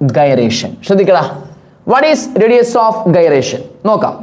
Gyration ശ്രദ്ധിക്കടാ what is radius of gyration നോക്കാം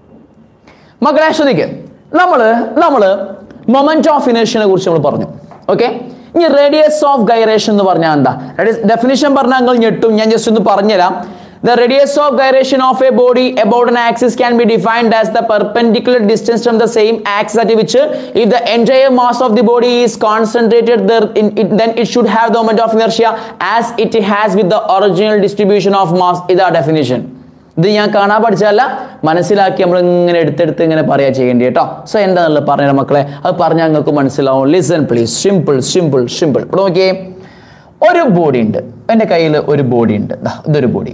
മക്കളെ ശ്രദ്ധിക്കുക നമ്മള് നമ്മള് മൊമെന്റ് ഓഫ് ഇനേഷനെ കുറിച്ച് നമ്മൾ പറഞ്ഞു ഓക്കെ ഇനി റേഡിയസ് ഓഫ് ഗൈറേഷൻ എന്ന് പറഞ്ഞാൽ എന്താ ഡെഫിനിഷൻ പറഞ്ഞാൽ നിങ്ങൾ ഞെട്ടും ഞാൻ ജസ്റ്റ് ഒന്ന് പറഞ്ഞുതരാം The radius of gyration of a body about an axis can be defined as the perpendicular distance from the same axis at which if the entire mass of the body is concentrated there, in it, then it should have the moment of inertia as it has with the original distribution of mass. ഇതാ definition. ഇത് ഞാൻ കാണാൻ പഠിച്ചല്ല മനസ്സിലാക്കി നമ്മൾ ഇങ്ങനെ എടുത്തെടുത്ത് ഇങ്ങനെ പറയാ ചെയ്യേണ്ടി കേട്ടോ സോ എന്താണെന്നുള്ളത് പറഞ്ഞ മക്കളെ അത് പറഞ്ഞാൽ നിങ്ങൾക്ക് മനസ്സിലാവും listen please simple simple simple ഇവിടെ നോക്കിയേ ഒരു ബോഡി ഉണ്ട് എൻ്റെ കയ്യിൽ ഒരു ബോഡി ഉണ്ട് ദാ, ഇതൊരു ബോഡി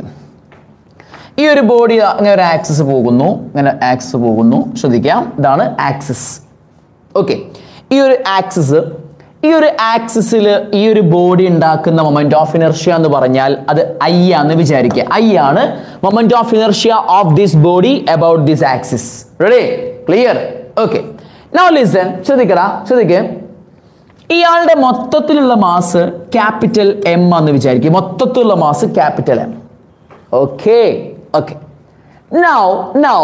ഈ ഒരു ബോഡി ഇങ്ങനെ ഒരു ആക്സിസ് പോകുന്നു ഇങ്ങനെ ആക്സിസ് പോകുന്നു ശ്രദ്ധിക്കാം ഇതാണ് ആക്സിസ് ഓക്കെ ഈ ഒരു ആക്സിസ് ഈ ഒരു ആക്സിസിൽ ഈ ഒരു ബോഡി ഉണ്ടാക്കുന്ന മൊമെന്റ് ഓഫ് ഇനർഷ്യ എന്ന് പറഞ്ഞാൽ അത് ഐ ആണെന്ന് വിചാരിക്കുക ഐ ആണ് moment of inertia of this body about this axis ready clear okay now listen ശ്രദ്ധിക്കടാ ശ്രദ്ധിക്കേ ഇയാളുടെ മൊത്തത്തിലുള്ള മാസ് ക്യാപിറ്റൽ എം ആണെന്ന് വിചാരിക്കും മൊത്തത്തിലുള്ള mass capital M okay okay now now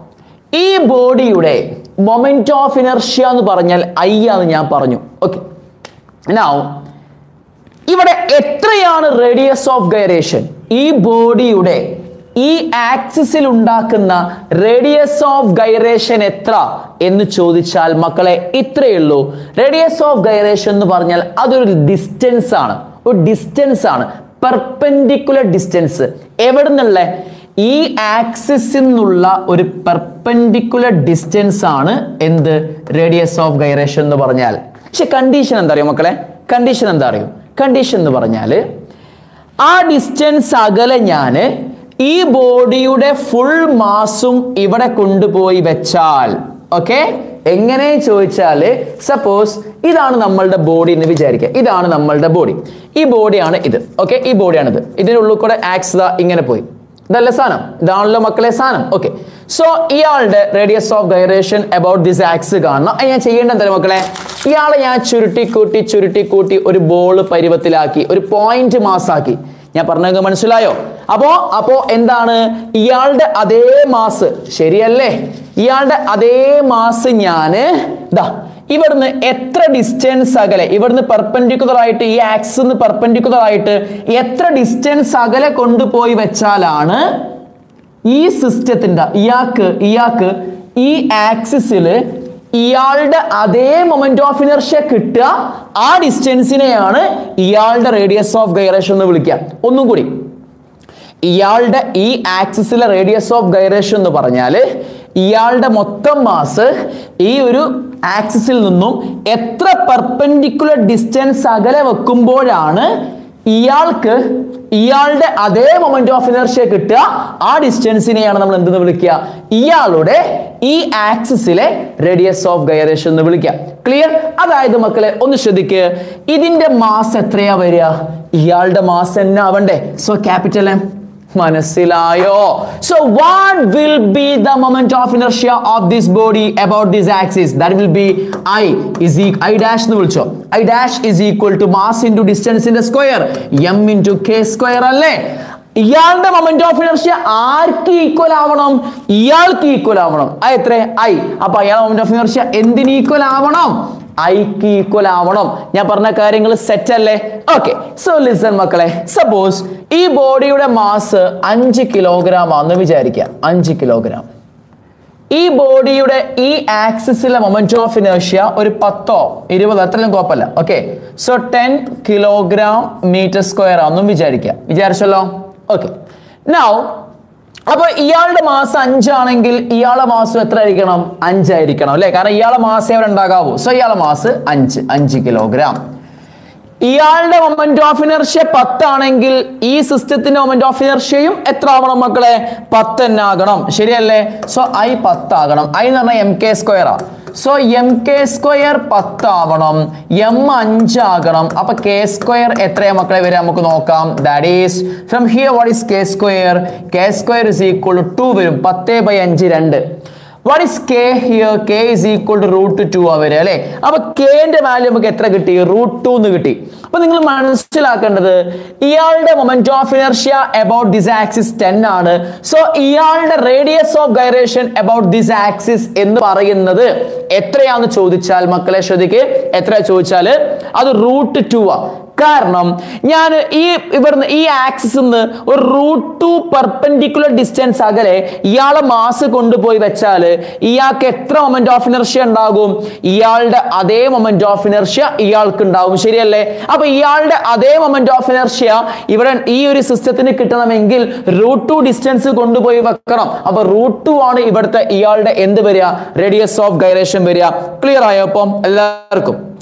ഈ ബോഡിയുടെ മൊമെന്റ് ഓഫ് ഇനർഷ്യ എന്ന് പറഞ്ഞാൽ ഐ ആണെന്ന് ഞാൻ പറഞ്ഞു ഓക്കെ നൗ ഇവിടെ എത്രയാണ് റേഡിയസ് ഓഫ് ഗൈറേഷൻ ഈ ബോഡിയുടെ ഈ ആക്സിസിൽ ഉണ്ടാക്കുന്ന റേഡിയസ് ഓഫ് ഗൈറേഷൻ എത്ര എന്ന് ചോദിച്ചാൽ മക്കളെ ഇത്രയേ ഉള്ളൂ റേഡിയസ് ഓഫ് ഗൈറേഷൻ എന്ന് പറഞ്ഞാൽ അതൊരു ഡിസ്റ്റൻസ് ആണ് ഒരു ഡിസ്റ്റൻസ് ആണ് പെർപെൻഡിക്കുലർ ഡിസ്റ്റൻസ് എവിടെ നിന്നുള്ള ഈ ആക്സിസിൽ നിന്നുള്ള ഒരു പെർപെൻഡിക്കുലർ ഡിസ്റ്റൻസ് ആണ് എന്ത് റേഡിയസ് ഓഫ് ഗൈറേഷൻ എന്ന് പറഞ്ഞാൽ പക്ഷെ കണ്ടീഷൻ എന്താ അറിയോ മക്കളെ കണ്ടീഷൻ എന്താ അറിയോ കണ്ടീഷൻ എന്ന് പറഞ്ഞാൽ ആ ഡിസ്റ്റൻസ് അകലെ ഞാൻ ഈ ബോഡിയുടെ ഫുൾ മാസും ഇവിടെ കൊണ്ടുപോയി വെച്ചാൽ ഓക്കെ എങ്ങനെ ചോദിച്ചാൽ സപ്പോസ് ഇതാണ് നമ്മളുടെ ബോഡി എന്ന് വിചാരിക്കുക ഇതാണ് നമ്മളുടെ ബോഡി ഈ ബോഡിയാണ് ഇത് ഓക്കെ ഈ ബോഡിയാണ് ഇത് ഇതിനുള്ളിൽ കൂടെ ആക്സ് ഇങ്ങനെ പോയി ഇതല്ല സാധനം ഇതാണല്ലോ മക്കളെ സാധനം ഓക്കെ സോ ഇയാളുടെ radius of gyration about this ax കാണണം അത് ഞാൻ ചെയ്യേണ്ടത് എന്താ മക്കളെ ഇയാളെ ഞാൻ ചുരുട്ടി കൂട്ടി ചുരുട്ടി കൂട്ടി ഒരു ബോൾ പരുവത്തിലാക്കി ഒരു പോയിന്റ് മാസാക്കി ഞാൻ പറഞ്ഞത് മനസ്സിലായോ അപ്പോ അപ്പോ എന്താണ് ഇയാളുടെ അതേ മാസ് ശരിയല്ലേ ഇയാളുടെ അതേ മാസ് ഞാന് ഇതാ ഇവിടുന്ന് എത്ര ഡിസ്റ്റൻസ് അകലെ ഇവിടുന്ന് പെർപെൻഡിക്കുലർ ആയിട്ട് ഈ ആക്സിന്ന് പെർപെൻഡിക്കുലർ ആയിട്ട് എത്ര ഡിസ്റ്റൻസ് അകലെ കൊണ്ടുപോയി വെച്ചാലാണ് ഈ സിസ്റ്റത്തിന്റെ ഇയാൾക്ക് ഇയാൾക്ക് ഈ ആക്സിസിൽ ഇയാളുടെ അതേ മൊമെന്റ് ഓഫ് ഇനർഷ്യ കിട്ടുക ആ ഡിസ്റ്റൻസിനെയാണ് ഇയാളുടെ റേഡിയസ് ഓഫ് ഗൈറേഷൻ എന്ന് വിളിക്കുക ഒന്നും കൂടി ഇയാളുടെ ഈ ആക്സിസിലെ റേഡിയസ് ഓഫ് ഗൈറേഷൻ എന്ന് പറഞ്ഞാൽ ഇയാളുടെ മൊത്തം മാസ് ഈ ഒരു ആക്സിസിൽ നിന്നും എത്ര പെർപെൻഡിക്കുലർ ഡിസ്റ്റൻസ് അകലെ വെക്കുമ്പോഴാണ് ഇയാൾക്ക് ഇയാളുടെ അതേ മൊമെന്റ് ഓഫ് ഇനർഷ്യ കിട്ടുക ആ ഡിസ്റ്റൻസിനെയാണ് നമ്മൾ എന്തെന്ന് വിളിക്കുക ഇയാളുടെ ഈ ആക്സിസിലെ റേഡിയസ് ഓഫ് ഗൈറേഷൻ എന്ന് വിളിക്കുക ക്ലിയർ അതായത് മക്കളെ ഒന്ന് ശ്രദ്ധിക്കുക ഇതിന്റെ മാസ് എത്രയാ വരിക ഇയാളുടെ മാസ് എന്നാ ആവണ്ടേ സോ ക്യാപിറ്റൽ എം മനസ്സിലായോ so what will be the moment of inertia of this body about this axis that will be I is I dash എന്ന് വിളിച്ചോ I dash is equal to mass into ഡിസ്റ്റൻസിന്റെ square M into K square അല്ലേ ഇയാളുടെ moment of inertia ആർക്ക് equal ആവണം ഇയാൾക്ക് equal ആവണം അത് എത്ര ഐ അപ്പൊ അയാൾ മൊമെന്റ് ഓഫ് ഇനർഷ്യ എന്തിന് ഈക്വൽ ആവണം ഐക്ക് ഈക്വൽ ആവണം ഞാൻ പറഞ്ഞ കാര്യങ്ങൾ സെറ്റ് അല്ലേ ഓക്കെ സോ ലിസൺ മക്കളെ സപ്പോസ് ഈ ബോഡിയുടെ മാസ് അഞ്ച് കിലോഗ്രാം ആണെന്ന് വിചാരിക്കുക അഞ്ച് കിലോഗ്രാം ഈ ബോഡിയുടെ ഈ ആക്സിസിലെ മൊമെന്റ് ഓഫ് ഇനേഷ്യ ഒരു പത്തോ ഇരുപതോ അത്രയും കുഴപ്പമില്ല okay so ten kilogram metre square ആണെന്നും വിചാരിക്കുക വിചാരിച്ചല്ലോ ഓക്കെ നൗ അപ്പൊ ഇയാളുടെ മാസം അഞ്ചാണെങ്കിൽ ഇയാളെ മാസം എത്ര ആയിരിക്കണം അഞ്ചായിരിക്കണം അല്ലെ കാരണം ഇയാളെ മാസം എവിടെ ഉണ്ടാകാവൂ സോ ഇയാളെ മാസ് അഞ്ച് അഞ്ച് കിലോഗ്രാം ഇയാളുടെ മൊമെന്റ് ഓഫ് ഇനർഷ്യ പത്താണെങ്കിൽ ഈ സിസ്റ്റത്തിന്റെ മൊമെന്റ് ഓഫ് ഇനർഷ്യയും എത്ര ആവണം മക്കളെ പത്ത് തന്നെ ആകണം ശരിയല്ലേ സോ ഐ പത്താകണം ഐ എന്ന് പറഞ്ഞാൽ എം കെ സ്ക്വയർ ആ സോ എം കെ സ്ക്വയർ പത്താവണം എം അഞ്ചാകണം അപ്പൊ കെ സ്ക്വയർ എത്രയാ മക്കളെ വരിക നമുക്ക് നോക്കാം that is from here what is K square K square is equal to വരും പത്ത് ബൈ അഞ്ച് രണ്ട് what is K here K is equal to root two ആ വരിക അല്ലേ അപ്പൊ കെന്റെ വാല്യൂ നമുക്ക് എത്ര കിട്ടി റൂട്ട് ടു എന്ന് കിട്ടി അപ്പൊ നിങ്ങൾ മനസ്സിലാക്കേണ്ടത് ഇയാളുടെ moment of inertia about this axis ten ആണ് സോ ഇയാളുടെ radius of gyration about this axis എന്ന് പറയുന്നത് എത്രയാന്ന് ചോദിച്ചാൽ മക്കളെ ശ്രദ്ധിക്ക് എത്ര ചോദിച്ചാൽ അത് റൂട്ട് ടു ആ കാരണം ഞാൻ ഈ ഇവിടുന്ന് ഈ ആക്സിസ് നിന്ന് ഒരു റൂട്ട് ടു പെർപെൻഡിക്കുലർ ഡിസ്റ്റൻസ് അകലെ ഇയാളെ മാസ് കൊണ്ടുപോയി വെച്ചാൽ ഇയാൾക്ക് എത്ര മൊമെന്റ് ഓഫ് ഇനർഷ്യ ഉണ്ടാകും ഇയാളുടെ അതേ മൊമെന്റ് ഓഫ് ഇനർഷ്യ ഇയാൾക്ക് ഉണ്ടാകും ശരിയല്ലേ അപ്പൊ ഇയാളുടെ അതേ മൊമെന്റ് ഓഫ് ഇനർഷ്യ ഇവിടെ ഈ ഒരു സിസ്റ്റത്തിന് കിട്ടണമെങ്കിൽ റൂട്ട് ടു ഡിസ്റ്റൻസ് കൊണ്ടുപോയി വെക്കണം അപ്പൊ റൂട്ട് ടു ആണ് ഇവിടുത്തെ ഇയാളുടെ എന്ത് വരിക റേഡിയസ് ഓഫ് ഗൈറേഷൻ വരിക ക്ലിയർ ആയോ അപ്പം എല്ലാവർക്കും